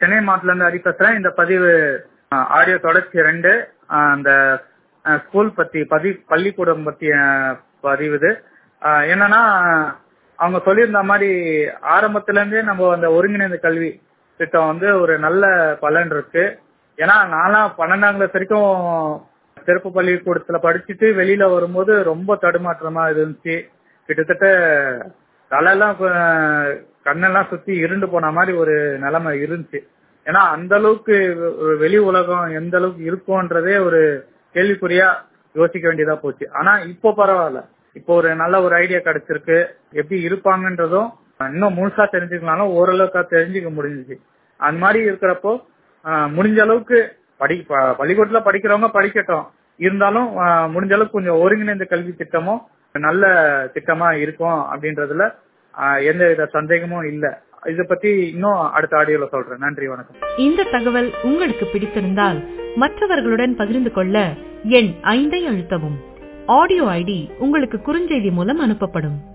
சென்னை மாவட்டத்துல இருந்து ஹரி பேசுறேன் இந்த பதிவு ஆடியோ தொடர்ச்சி ரெண்டு அஹ், அந்த அஹ், ஸ்கூல் பத்தி பதி பள்ளிக்கூடம் பத்திய பதிவு இது அஹ், என்னன்னா அவங்க சொல்லியிருந்த மாதிரி ஆரம்பத்துல இருந்தே நம்ம அந்த ஒருங்கிணைந்த கல்வி திட்டம் வந்து ஒரு நல்ல பலன் இருக்கு ஏன்னா நான்லாம் பன்னெண்டாம் கிளாஸ் வரைக்கும் சிறப்பு பள்ளிக்கூடத்துல படிச்சுட்டு வெளியில வரும்போது ரொம்ப தடுமாற்றமா இருந்துச்சு கிட்டத்தட்ட தலையெல்லாம் கொ- கண்ணெல்லாம் சுத்தி இருண்டு போன மாதிரி ஒரு நிலைமை இருந்துச்சு ஏன்னா அந்த அளவுக்கு ஒரு வெளி உலகம் எந்த அளவுக்கு இருக்கும்ன்றதே ஒரு கேள்விக்குறியா யோசிக்க வேண்டியதா போச்சு ஆனா இப்போ பரவாயில்ல இப்போ ஒரு நல்ல ஒரு ஐடியா கிடைச்சிருக்கு எப்படி இருப்பாங்கன்றதும் இன்னும் முழுசா தெரிஞ்சுக்கனாலும் ஓரளவுக்கா தெரிஞ்சுக்க முடிஞ்சுச்சு அந்த மாதிரி இருக்கிறப்போ ஆஹ், முடிஞ்ச அளவுக்கு படி ப- பள்ளிக்கூடத்துல படிக்கிறவங்க படிக்கட்டும் இருந்தாலும் ஆஹ், முடிஞ்ச அளவுக்கு கொஞ்சம் ஒருங்கிணைந்த கல்வி திட்டமும் நல்ல திட்டமா இருக்கும் அப்படின்றதுல ஆஹ், எந்த வித சந்தேகமும் இல்ல இத பத்தி இன்னும் அடுத்த ஆடியோல சொல்றேன் நன்றி வணக்கம் இந்த தகவல் உங்களுக்கு பிடித்திருந்தால் மற்றவர்களுடன் பகிர்ந்து கொள்ள எண் ஐந்தை அழுத்தவும் ஆடியோ ஐடி உங்களுக்கு குறுஞ்செய்தி மூலம் அனுப்பப்படும்